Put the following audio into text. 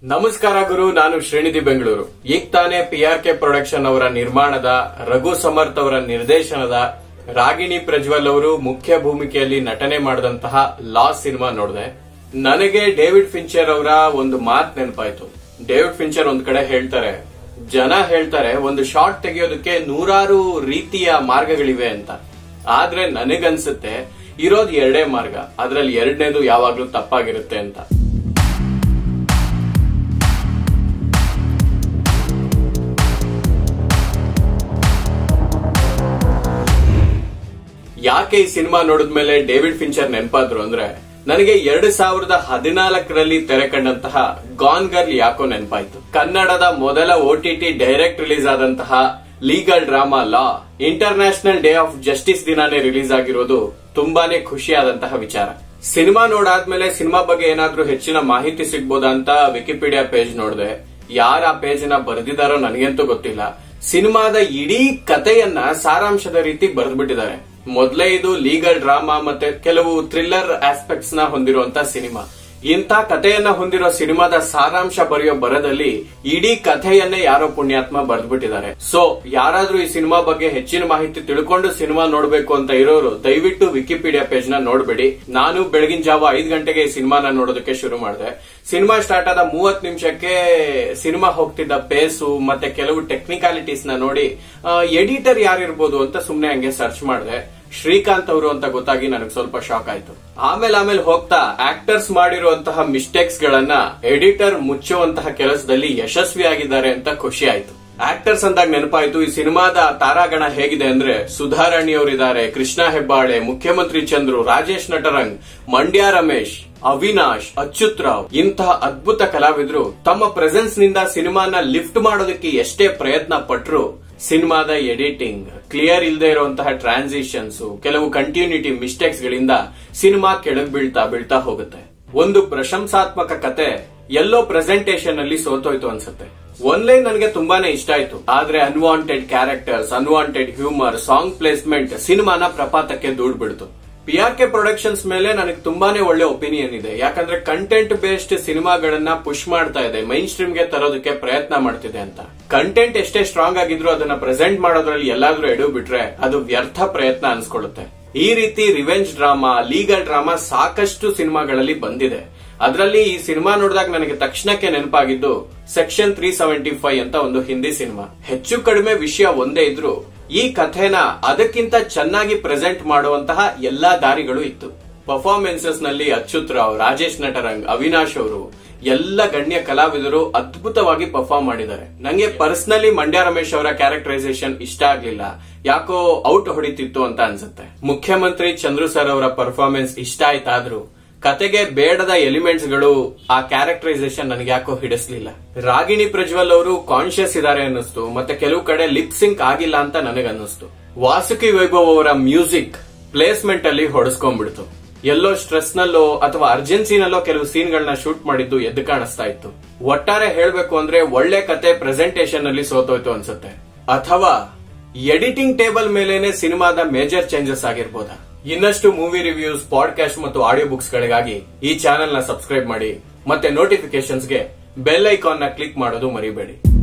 ನಮಸ್ಕಾರ ಗುರು ನಾನು ಶ್ರೇಣಿಧಿ ಬೆಂಗಳೂರು ಈಗ ತಾನೇ ಪಿ ಆರ್ ಕೆ ಪ್ರೊಡಕ್ಷನ್ ಅವರ ನಿರ್ಮಾಣದ ರಘು ಸಮರ್ಥ್ ಅವರ ನಿರ್ದೇಶನದ ರಾಗಿಣಿ ಪ್ರಜ್ವಲ್ ಅವರು ಮುಖ್ಯ ಭೂಮಿಕೆಯಲ್ಲಿ ನಟನೆ ಮಾಡಿದಂತಹ ಲಾಸ್ ಸಿನಿಮಾ ನೋಡಿದೆ ನನಗೆ ಡೇವಿಡ್ ಫಿಂಚರ್ ಅವರ ಒಂದು ಮಾತ್ ನೆನಪಾಯ್ತು ಡೇವಿಡ್ ಫಿಂಚರ್ ಒಂದ್ ಕಡೆ ಹೇಳ್ತಾರೆ ಜನ ಹೇಳ್ತಾರೆ ಒಂದು ಶಾರ್ಟ್ ತೆಗೆಯೋದಕ್ಕೆ ನೂರಾರು ರೀತಿಯ ಮಾರ್ಗಗಳಿವೆ ಅಂತ ಆದ್ರೆ ನನಗನ್ಸುತ್ತೆ ಇರೋದು ಎರಡೇ ಮಾರ್ಗ ಅದ್ರಲ್ಲಿ ಎರಡನೇದು ಯಾವಾಗ್ಲೂ ತಪ್ಪಾಗಿರುತ್ತೆ ಅಂತ ಯಾಕೆ ಈ ಸಿನಿಮಾ ನೋಡಿದ್ಮೇಲೆ ಡೇವಿಡ್ ಫಿಂಚರ್ ನೆನಪಾದ್ರು ಅಂದ್ರೆ ನನಗೆ ಎರಡ್ ಸಾವಿರದ ಹದಿನಾಲ್ಕರಲ್ಲಿ ತೆರೆ ಕಂಡಂತಹ ಗಾನ್ ಗರ್ಲ್ ಯಾಕೋ ನೆನಪಾಯ್ತು ಕನ್ನಡದ ಮೊದಲ ಓಟಿಟಿ ಡೈರೆಕ್ಟ್ ರಿಲೀಸ್ ಆದಂತಹ legal drama law international day of justice ದಿನಾನೇ ರಿಲೀಸ್ ಆಗಿರೋದು ತುಂಬಾನೇ ಖುಷಿಯಾದಂತಹ ವಿಚಾರ ಸಿನಿಮಾ ನೋಡಾದ್ಮೇಲೆ ಸಿನಿಮಾ ಬಗ್ಗೆ ಏನಾದ್ರೂ ಹೆಚ್ಚಿನ ಮಾಹಿತಿ ಸಿಗ್ಬೋದಾ ಅಂತ ವಿಕಿಪೀಡಿಯಾ ಪೇಜ್ ನೋಡಿದೆ ಯಾರ ಆ ಪೇಜ್ ನ ಬರೆದಿದ್ದಾರೋ ನನಗಂತೂ ಗೊತ್ತಿಲ್ಲ ಸಿನಿಮಾದ ಇಡೀ ಕಥೆಯನ್ನ ಸಾರಾಂಶದ ರೀತಿ ಬರೆದ್ಬಿಟ್ಟಿದ್ದಾರೆ ಮೊದಲೇ ಇದು ಲೀಗಲ್ ಡ್ರಾಮಾ ಮತ್ತೆ ಕೆಲವು ಥ್ರಿಲ್ಲರ್ ಆಸ್ಪೆಕ್ಟ್ಸ್ ನ ಹೊಂದಿರುವಂತ ಸಿನಿಮಾ ಇಂಥ ಕಥೆಯನ್ನ ಹೊಂದಿರೋ ಸಿನಿಮಾದ ಸಾರಾಂಶ ಬರೆಯೋ ಬರದಲ್ಲಿ ಇಡೀ ಕಥೆಯನ್ನೇ ಯಾರೋ ಪುಣ್ಯಾತ್ಮ ಬರೆದ್ಬಿಟ್ಟಿದ್ದಾರೆ ಸೊ ಯಾರಾದ್ರೂ ಈ ಸಿನಿಮಾ ಬಗ್ಗೆ ಹೆಚ್ಚಿನ ಮಾಹಿತಿ ತಿಳ್ಕೊಂಡು ಸಿನಿಮಾ ನೋಡ್ಬೇಕು ಅಂತ ಇರೋರು ದಯವಿಟ್ಟು ವಿಕಿಪೀಡಿಯಾ ಪೇಜ್ ನ ನೋಡ್ಬೇಡಿ ನಾನು ಬೆಳಗಿನ ಜಾವ ಐದು ಗಂಟೆಗೆ ಈ ಸಿನಿಮಾನ ನೋಡೋದಕ್ಕೆ ಶುರು ಮಾಡಿದೆ ಸಿನಿಮಾ ಸ್ಟಾರ್ಟ್ ಆದ ಮೂವತ್ ನಿಮಿಷಕ್ಕೆ ಸಿನಿಮಾ ಹೋಗ್ತಿದ್ದ ಪೇಸು ಮತ್ತೆ ಕೆಲವು ಟೆಕ್ನಿಕಾಲಿಟೀಸ್ ನ ನೋಡಿ ಎಡಿಟರ್ ಯಾರಿರ್ಬೋದು ಅಂತ ಸುಮ್ನೆ ಹಂಗೆ ಸರ್ಚ್ ಮಾಡಿದೆ ಶ್ರೀಕಾಂತ್ ಅವರು ಅಂತ ಗೊತ್ತಾಗಿ ನನಗೆ ಸ್ವಲ್ಪ ಶಾಕ್ ಆಯ್ತು ಆಮೇಲೆ ಆಮೇಲೆ ಹೋಗ್ತಾ ಆಕ್ಟರ್ಸ್ ಮಾಡಿರುವಂತಹ ಮಿಸ್ಟೇಕ್ಸ್ ಗಳನ್ನ ಎಡಿಟರ್ ಮುಚ್ಚುವಂತಹ ಕೆಲಸದಲ್ಲಿ ಯಶಸ್ವಿಯಾಗಿದ್ದಾರೆ ಅಂತ ಖುಷಿ ಆಯ್ತು ಆಕ್ಟರ್ಸ್ ಅಂದಾಗ ನೆನಪಾಯ್ತು ಈ ಸಿನಿಮಾದ ತಾರಾಗಣ ಹೇಗಿದೆ ಅಂದ್ರೆ ಸುಧಾರಾಣಿ ಅವರಿದ್ದಾರೆ ಕೃಷ್ಣ ಹೆಬ್ಬಾಳೆ ಮುಖ್ಯಮಂತ್ರಿ ಚಂದ್ರು ರಾಜೇಶ್ ನಟರಂಗ್ ಮಂಡ್ಯ ರಮೇಶ್ ಅವಿನಾಶ್ ಅಚ್ಯುತ್ ರಾವ್ ಇಂತಹ ಅದ್ಭುತ ಕಲಾವಿದರು ತಮ್ಮ ಪ್ರೆಸೆನ್ಸ್ ನಿಂದ ಸಿನಿಮಾನ ಲಿಫ್ಟ್ ಮಾಡೋದಕ್ಕೆ ಎಷ್ಟೇ ಪ್ರಯತ್ನ ಪಟ್ರು ಸಿನಿಮಾದ ಎಡಿಟಿಂಗ್ ಕ್ಲಿಯರ್ ಇಲ್ಲದೆ ಇರುವಂತಹ ಟ್ರಾನ್ಸಿಷನ್ಸ್ ಕೆಲವು ಕಂಟಿನ್ಯೂಟಿ ಮಿಸ್ಟೇಕ್ಸ್ ಗಳಿಂದ ಸಿನಿಮಾ ಕೆಳಗ್ ಬೀಳ್ತಾ ಬೀಳ್ತಾ ಹೋಗುತ್ತೆ ಒಂದು ಪ್ರಶಂಸಾತ್ಮಕ ಕತೆ ಎಲ್ಲೋ ಪ್ರೆಸೆಂಟೇಶನ್ ಅಲ್ಲಿ ಸೋತೋಯ್ತು ಅನ್ಸುತ್ತೆ ಒನ್ಲೈನ್ ನನಗೆ ತುಂಬಾನೇ ಇಷ್ಟ ಆಯ್ತು ಆದ್ರೆ unwanted characters unwanted humour song placement ಸಿನಿಮಾನ ಪ್ರಪಾತಕ್ಕೆ ದೂಡ್ ಬಿಡ್ತು ಪಿ ಆರ್ ಕೆ ಪ್ರೊಡಕ್ಷನ್ಸ್ ಮೇಲೆ ನನಗೆ ತುಂಬಾನೇ ಒಳ್ಳೆ ಒಪಿನಿಯನ್ ಇದೆ ಯಾಕಂದ್ರೆ ಕಂಟೆಂಟ್ ಬೇಸ್ಡ್ ಸಿನಿಮಾಗಳನ್ನ ಪುಷ್ ಮಾಡ್ತಾ ಇದೆ ಮೈನ್ ಸ್ಟ್ರೀಮ್ ಗೆ ತರೋದಕ್ಕೆ ಪ್ರಯತ್ನ ಮಾಡ್ತಿದೆ ಅಂತ ಕಂಟೆಂಟ್ ಎಷ್ಟೇ ಸ್ಟ್ರಾಂಗ್ ಆಗಿದ್ರು ಅದನ್ನ ಪ್ರೆಸೆಂಟ್ ಮಾಡೋದ್ರಲ್ಲಿ ಎಲ್ಲಾದ್ರೂ ಎಡು ಬಿಟ್ರೆ ಅದು ವ್ಯರ್ಥ ಪ್ರಯತ್ನ ಅನ್ಸ್ಕೊಳ್ಳುತ್ತೆ ಈ ರೀತಿ ರಿವೆಂಜ್ ಡ್ರಾಮಾ ಲೀಗಲ್ ಡ್ರಾಮಾ ಸಾಕಷ್ಟು ಸಿನಿಮಾಗಳಲ್ಲಿ ಬಂದಿದೆ ಅದರಲ್ಲಿ ಈ ಸಿನಿಮಾ ನೋಡಿದಾಗ ನನಗೆ ತಕ್ಷಣಕ್ಕೆ ನೆನಪಾಗಿದ್ದು ಸೆಕ್ಷನ್ ತ್ರೀ ಸೆವೆಂಟಿ ಫೈವ್ ಅಂತ ಒಂದು ಹಿಂದಿ ಸಿನಿಮಾ ಹೆಚ್ಚು ಕಡಿಮೆ ವಿಷಯ ಒಂದೇ ಇದ್ರು ಈ ಕಥೆನ ಅದಕ್ಕಿಂತ ಚೆನ್ನಾಗಿ ಪ್ರೆಸೆಂಟ್ ಮಾಡುವಂತಹ ಎಲ್ಲಾ ದಾರಿಗಳು ಇತ್ತು ಪರ್ಫಾರ್ಮೆನ್ಸಸ್ ನಲ್ಲಿ ಅಚ್ಯುತ್ ರಾವ್ ರಾಜೇಶ್ ನಟರಂಗ್ ಅವಿನಾಶ್ ಅವರು ಎಲ್ಲ ಗಣ್ಯ ಕಲಾವಿದರು ಅದ್ಭುತವಾಗಿ ಪರ್ಫಾರ್ಮ್ ಮಾಡಿದ್ದಾರೆ ನಂಗೆ ಪರ್ಸನಲಿ ಮಂಡ್ಯ ರಮೇಶ್ ಅವರ ಕ್ಯಾರೆಕ್ಟರೈಸೇಷನ್ ಇಷ್ಟ ಆಗ್ಲಿಲ್ಲ ಯಾಕೋ ಔಟ್ ಹೊಡಿತಿತ್ತು ಅಂತ ಅನ್ಸುತ್ತೆ ಮುಖ್ಯಮಂತ್ರಿ ಚಂದ್ರು ಸರ್ ಅವರ ಪರ್ಫಾರ್ಮೆನ್ಸ್ ಇಷ್ಟ ಆಯ್ತಾದ್ರೂ ಕತೆಗೆ ಬೇಡದ ಎಲಿಮೆಂಟ್ಸ್ ಗಳು ಆ ಕ್ಯಾರೆಕ್ಟರೈಸೇಷನ್ ನನಗೆ ಯಾಕೋ ಹಿಡಿಸ್ಲಿಲ್ಲ ರಾಗಿಣಿ ಪ್ರಜ್ವಲ್ ಅವರು ಕಾನ್ಶಿಯಸ್ ಇದಾರೆ ಅನ್ನಿಸ್ತು ಮತ್ತೆ ಕೆಲವು ಕಡೆ ಲಿಪ್ ಸಿಂಕ್ ಆಗಿಲ್ಲ ಅಂತ ನನಗೆ ಅನ್ನಿಸ್ತು ವಾಸುಕಿ ವೈಭವ್ ಅವರ ಮ್ಯೂಸಿಕ್ ಪ್ಲೇಸ್ಮೆಂಟ್ ಅಲ್ಲಿ ಹೊಡೆಸ್ಕೊಂಡ್ಬಿಡ್ತು ಎಲ್ಲೋ ಸ್ಟ್ರೆಸ್ ನಲ್ಲೋ ಅಥವಾ ಅರ್ಜೆನ್ಸಿನಲ್ಲೋ ಕೆಲವು ಸೀನ್ ಗಳನ್ನ ಶೂಟ್ ಮಾಡಿದ್ದು ಎದ್ದು ಕಾಣಿಸ್ತಾ ಇತ್ತು ಒಟ್ಟಾರೆ ಹೇಳ್ಬೇಕು ಅಂದ್ರೆ ಒಳ್ಳೆ ಕತೆ ಪ್ರೆಸೆಂಟೇಶನ್ ಅಲ್ಲಿ ಸೋತೋಯ್ತು ಅನ್ಸುತ್ತೆ ಅಥವಾ ಎಡಿಟಿಂಗ್ ಟೇಬಲ್ ಮೇಲೇನೆ ಸಿನಿಮಾದ ಮೇಜರ್ ಚೇಂಜಸ್ ಆಗಿರ್ಬೋದಾ ಇನ್ನಷ್ಟು ಮೂವಿ ರಿವ್ಯೂಸ್ ಪಾಡ್ಕಾಸ್ಟ್ ಮತ್ತು ಆಡಿಯೋ ಬುಕ್ಸ್ ಗಳಿಗಾಗಿ ಈ ಚಾನೆಲ್ ನ ಸಬ್ಸ್ಕ್ರೈಬ್ ಮಾಡಿ ಮತ್ತೆ ನೋಟಿಫಿಕೇಶನ್ಸ್ಗೆ ಬೆಲ್ ಐಕಾನ್ ನ ಕ್ಲಿಕ್ ಮಾಡೋದು ಮರಿಬೇಡಿ